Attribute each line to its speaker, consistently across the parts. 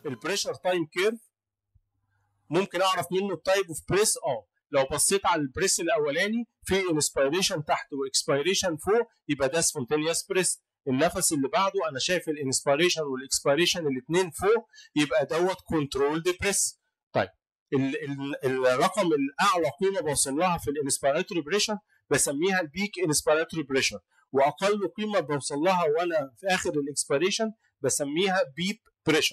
Speaker 1: البريشر تايم كيرف ممكن اعرف منه التايب اوف بريس اه لو بصيت على البريس الاولاني في انسبيريشن تحت واكسبيريشن فوق يبقى ده سبونتينيوس بريس النفس اللي بعده انا شايف الانسبيريشن والاكسبيريشن الاثنين فوق يبقى دوت كنترول بريس طيب ال ال الرقم الاعلى قيمه بوصل لها في الانسبيراتوري بريشر بسميها البيك انسبيراتوري بريشر واقل قيمه بوصل لها وانا في اخر الاكسبيريشن بسميها بيب بريشر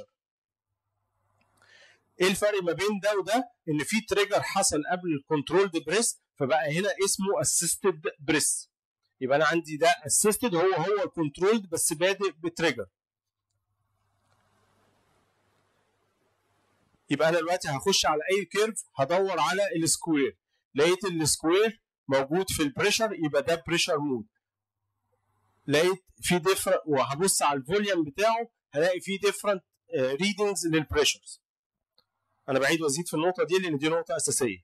Speaker 1: ايه الفرق ما بين ده وده ان في تريجر حصل قبل الكنترول بريس فبقى هنا اسمه اسيستد بريس يبقى انا عندي ده اسيستد هو هو الكنترول بس بادئ بتريجر يبقى انا دلوقتي هخش على اي كيرف هدور على السكوير لقيت السكوير موجود في البريشر يبقى ده بريشر مود لقيت في ديفرنت وهبص على الفوليوم بتاعه هلاقي في ديفرنت ريدنجز للبريشرز انا بعيد وازيد في النقطه دي لان دي نقطه اساسيه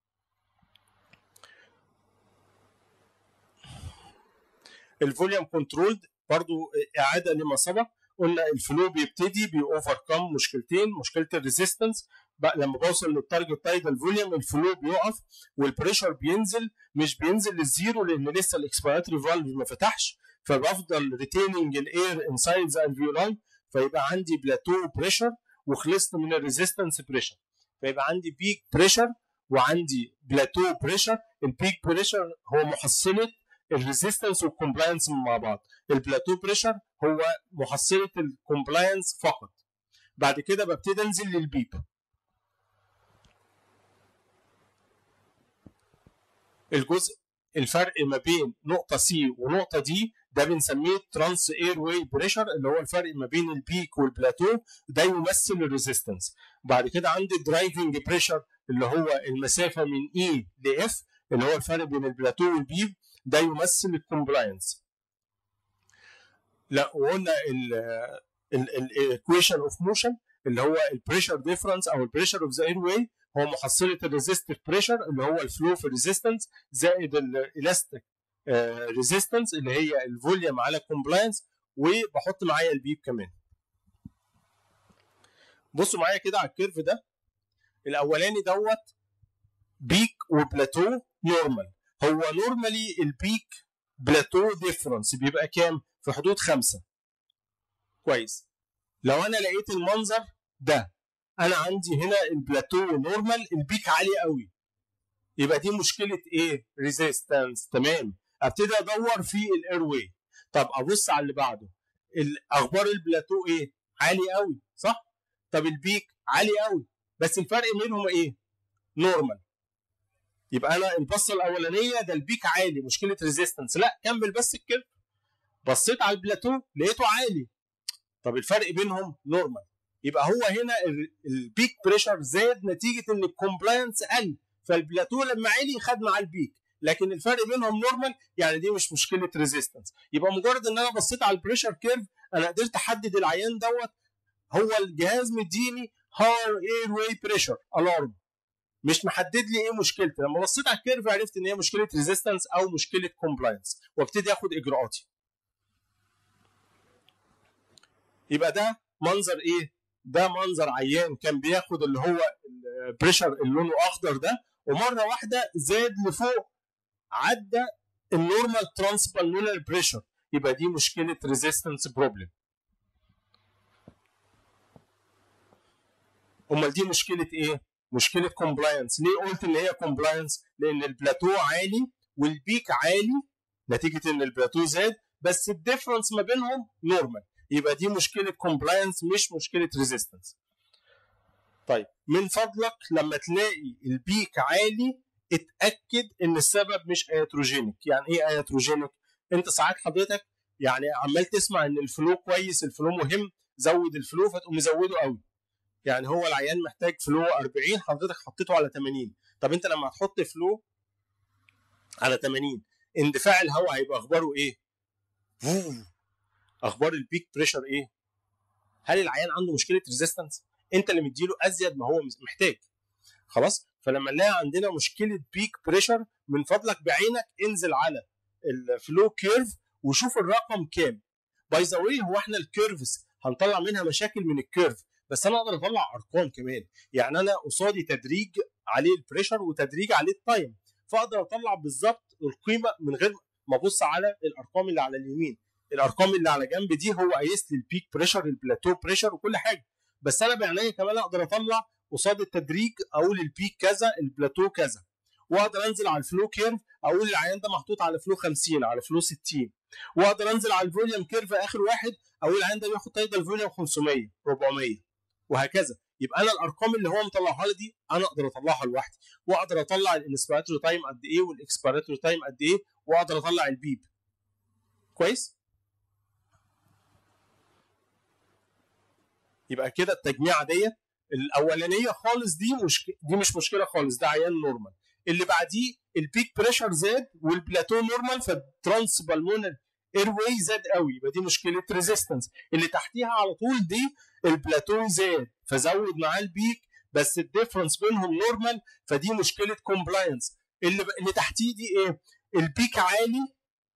Speaker 1: الفوليوم كنترولد برضو اعاده لما سبق قلنا الفلو بيبتدي بيوفركم مشكلتين مشكله الريزيستنس لما بوصل للتارجت تايدال فوليوم الفلو بيقف والبريشر بينزل مش بينزل للزيرو لان لسه الاكسبيراتوري فالف ما فتحش فبفضل ريتيننج الاير انسايد ذا الفيولاي فيبقى عندي بلاتو بريشر وخلصت من الريزيستنس بريشر فيبقى عندي بيك بريشر وعندي بلاتو بريشر البيك بريشر هو محصله الريزيستنس والكومبلاينس مع بعض البلاتو بريشر هو محصله الكومبلاينس فقط بعد كده ببتدي انزل للبيب الجزء الفرق ما بين نقطة سي ونقطة دي ده بنسميه ترانس اير واي بريشر اللي هو الفرق ما بين البيك والبلاتو ده يمثل الريزيستنس بعد كده عندي الدرايفنج بريشر اللي هو المسافة من اي لاف اللي هو الفرق بين البلاتو والبيب ده يمثل الكومبلاينس لا وقلنا الايكويشن اوف موشن اللي هو البريشر ديفرنس او البريشر اوف ذا اير واي هو محصله الريزيستيف بريشر اللي هو الفلو في ريزيستنس زائد الالاستيك ريزيستنس اللي هي الفوليوم على الكومبلاينس وبحط معايا البيب كمان بصوا معايا كده على الكيرف ده الاولاني دوت بيك وبلاتو نورمال هو نورمالي البيك بلاتو ديفرنس بيبقى كام في حدود خمسة كويس لو انا لقيت المنظر ده انا عندي هنا البلاتو نورمال البيك عالي قوي يبقى دي مشكله ايه ريزيستنس تمام ابتدي ادور في الاير واي طب ابص على اللي بعده اخبار البلاتو ايه عالي قوي صح طب البيك عالي قوي بس الفرق بينهم ايه نورمال يبقى انا البصه الاولانيه ده البيك عالي مشكله ريزيستنس لا كمل بس الكيرف بصيت على البلاتو لقيته عالي طب الفرق بينهم نورمال يبقى هو هنا البيك بريشر زاد نتيجه ان الكومبلاينس قل فالبلاتو لما علي خد مع البيك لكن الفرق بينهم نورمال يعني دي مش مشكله ريزيستنس يبقى مجرد ان انا بصيت على البريشر كيرف انا قدرت احدد العيان دوت هو الجهاز مديني هاير اير واي بريشر الارم مش محدد لي ايه مشكلتي لما بصيت على الكيرف عرفت ان هي مشكله ريزيستنس او مشكله كومبلاينس وابتدي اخد اجراءاتي يبقى ده منظر ايه ده منظر عيان كان بياخد اللي هو البريشر اللي لونه اخضر ده ومره واحده زاد لفوق عدى النورمال ترانسبالمونر بريشر يبقى دي مشكله ريزيستنس بروبلم امال دي مشكله ايه مشكله كومبلاينس ليه قلت ان هي كومبلاينس لان البلاتو عالي والبيك عالي نتيجه ان البلاتو زاد بس الديفرنس ما بينهم نورمال يبقى دي مشكله كومبلاينس مش مشكله ريزيستنس طيب من فضلك لما تلاقي البيك عالي اتاكد ان السبب مش ايتروجينيك يعني ايه ايتروجينيك انت ساعات حضرتك يعني عمال تسمع ان الفلو كويس الفلو مهم زود الفلو فتقوم مزوده قوي يعني هو العيان محتاج فلو 40 حضرتك حطيته على 80 طب انت لما هتحط فلو على 80 اندفاع الهواء هيبقى اخباره ايه اخبار البيك بريشر ايه هل العيان عنده مشكله ريزيستنس انت اللي مديله ازيد ما هو محتاج خلاص فلما نلاقي عندنا مشكله بيك بريشر من فضلك بعينك انزل على الفلو كيرف وشوف الرقم كام باي ذا واي هو احنا الكيرفز هنطلع منها مشاكل من الكيرف بس انا اقدر اطلع ارقام كمان يعني انا قصادي تدريج عليه البريشر وتدريج عليه التايم فاقدر اطلع بالظبط القيمه من غير ما ابص على الارقام اللي على اليمين الارقام اللي على جنب دي هو قايس لي البيك بريشر البلاتو بريشر وكل حاجه بس انا بعينيا كمان اقدر اطلع قصاد التدريج اقول البيك كذا البلاتو كذا واقدر انزل على الفلو كيرف اقول العيان ده محطوط على فلو 50 على فلو 60 واقدر انزل على الفوليوم كيرف اخر واحد اقول العيان ده بياخد تايدال فوليوم 500 400 وهكذا يبقى انا الارقام اللي هو مطلعها لي دي انا اقدر اطلعها لوحدي واقدر اطلع الانسبيراتوري تايم قد ايه والاكسبيراتوري تايم قد ايه واقدر اطلع البيب كويس يبقى كده التجميعه ديت الاولانيه خالص دي مش دي مش مشكله خالص ده عيان نورمال اللي بعديه البيك بريشر زاد والبلاتو نورمال فالترانس بالمونر اير واي زاد قوي يبقى دي مشكله ريزيستنس اللي تحتيها على طول دي البلاتو زاد فزود معاه البيك بس الديفرنس بينهم نورمال فدي مشكله كومبلاينس اللي ب... اللي تحتيه دي ايه البيك عالي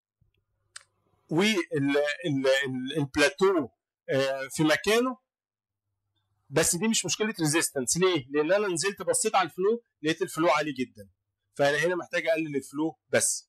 Speaker 1: والبلاتو في مكانه بس دي مش مشكله ريزيستنس ليه؟ لان انا نزلت بصيت على الفلو لقيت الفلو عالي جدا فانا هنا محتاج اقلل الفلو بس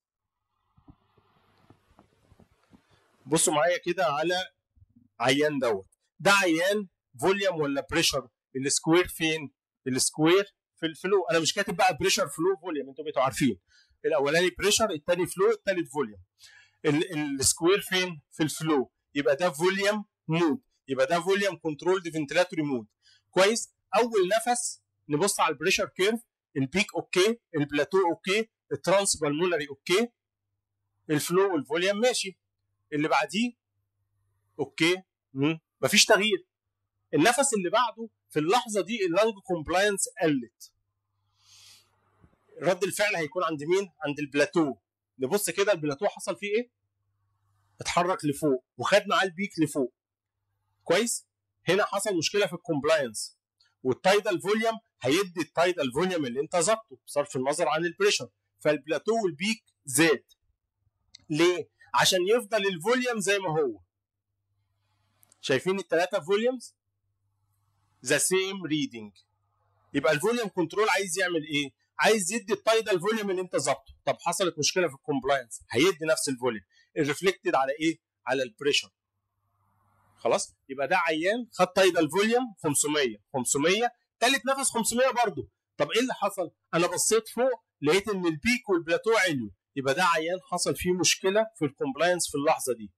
Speaker 1: بصوا معايا كده على عيان دوت ده عيان فوليوم ولا بريشر السكوير فين السكوير في الفلو انا مش كاتب بقى بريشر فلو فوليوم انتوا بقيتوا عارفين الاولاني بريشر الثاني فلو الثالث فوليوم السكوير فين في الفلو يبقى ده فوليوم مود يبقى ده فوليوم كنترولد فنتلاتوري مود كويس اول نفس نبص على البريشر كيرف البيك اوكي البلاتو اوكي الترانس بالمولاري اوكي الفلو والفوليوم ماشي اللي بعديه اوكي مم. مفيش تغيير النفس اللي بعده في اللحظه دي اللانج كومبلاينس قلت رد الفعل هيكون عند مين عند البلاتو نبص كده البلاتو حصل فيه ايه اتحرك لفوق وخد معاه البيك لفوق كويس هنا حصل مشكله في الكومبلاينس والتايدال فوليوم هيدي التايدال فوليوم اللي انت ظابطه بصرف النظر عن البريشر فالبلاتو والبيك زاد ليه عشان يفضل الفوليوم زي ما هو شايفين الثلاثه فوليومز ذا سيم ريدنج يبقى الفوليوم كنترول عايز يعمل ايه عايز يدي التايدال فوليوم اللي انت ظابطه طب حصلت مشكله في الكومبلاينس هيدي نفس الفوليوم الريفلكتد على ايه على البريشر خلاص يبقى ده عيان خد تايدال فوليوم 500 500 ثالث نفس 500 برضه طب ايه اللي حصل انا بصيت فوق لقيت ان البيك والبلاتو عليوا يبقى ده عيان حصل فيه مشكله في الكومبلاينس في اللحظه دي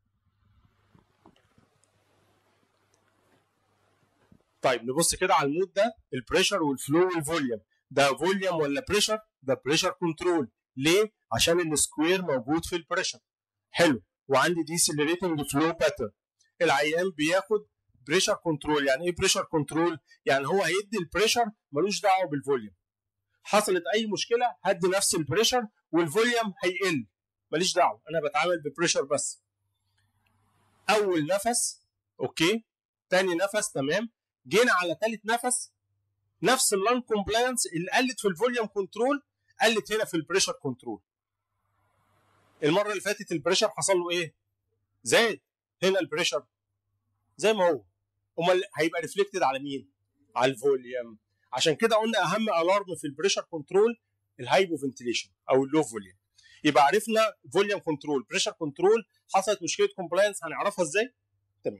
Speaker 1: طيب نبص كده على المود ده البريشر والفلو والفوليوم ده فوليوم ولا بريشر ده بريشر كنترول ليه عشان السكوير موجود في البريشر حلو وعندي ديسيلريتنج فلو باترن العيان بياخد بريشر كنترول يعني ايه بريشر كنترول يعني هو هيدي البريشر ملوش دعوه بالفوليوم حصلت اي مشكله هدي نفس البريشر والفوليوم هيقل ماليش دعوه انا بتعامل ببريشر بس اول نفس اوكي تاني نفس تمام جينا على تالت نفس نفس اللان كومبلاينس اللي قلت في الفوليوم كنترول قلت هنا في البريشر كنترول المره اللي فاتت البريشر حصل له ايه زاد هنا البريشر زي ما هو امال هيبقى ريفلكتد على مين على الفوليوم عشان كده قلنا اهم الارم في البريشر كنترول الهايبو فنتليشن او اللو فوليوم يبقى عرفنا فوليوم كنترول بريشر كنترول حصلت مشكله كومبلاينس هنعرفها ازاي تمام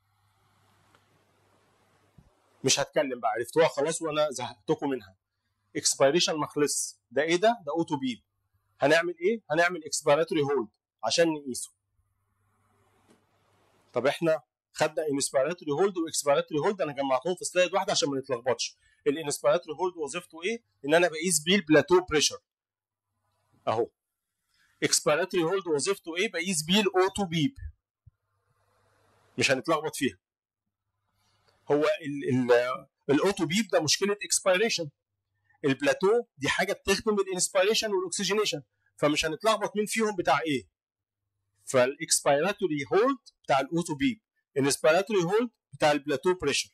Speaker 1: مش هتكلم بقى عرفتوها خلاص وانا زهقتكم منها اكسبيريشن ما خلص ده ايه ده ده اوتو بيب هنعمل ايه هنعمل اكسبيراتوري هولد عشان نقيسه طب احنا خدنا انسبيراتوري هولد واكسبيراتوري هولد انا جمعتهم في سلايد واحده عشان ما نتلخبطش الانسبيراتوري هولد وظيفته ايه ان انا بقيس بيه البلاتو بريشر اهو اكسبيراتوري هولد وظيفته ايه بقيس بيه الاوتو بيب مش هنتلخبط فيها هو الاوتو بيب ده مشكله اكسبيريشن البلاتو دي حاجه بتخدم الانسبيريشن والاكسجينيشن فمش هنتلخبط مين فيهم بتاع ايه فالاكسبيراتوري هولد بتاع الاوتو بيب الانسبيراتوري هولد بتاع البلاتو بريشر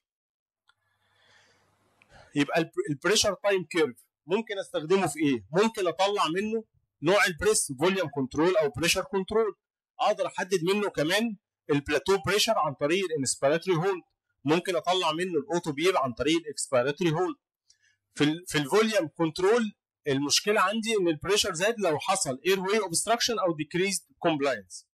Speaker 1: يبقى البريشر تايم كيرف ممكن استخدمه في ايه ممكن اطلع منه نوع البريس فوليوم كنترول او بريشر كنترول اقدر احدد منه كمان البلاتو بريشر عن طريق الانسبيراتوري هولد ممكن اطلع منه الاوتو بير عن طريق الاكسبيراتوري هول في ال في الفوليوم كنترول المشكله عندي ان البريشر زاد لو حصل اير واي اوبستراكشن او ديكريزد كومبلاينس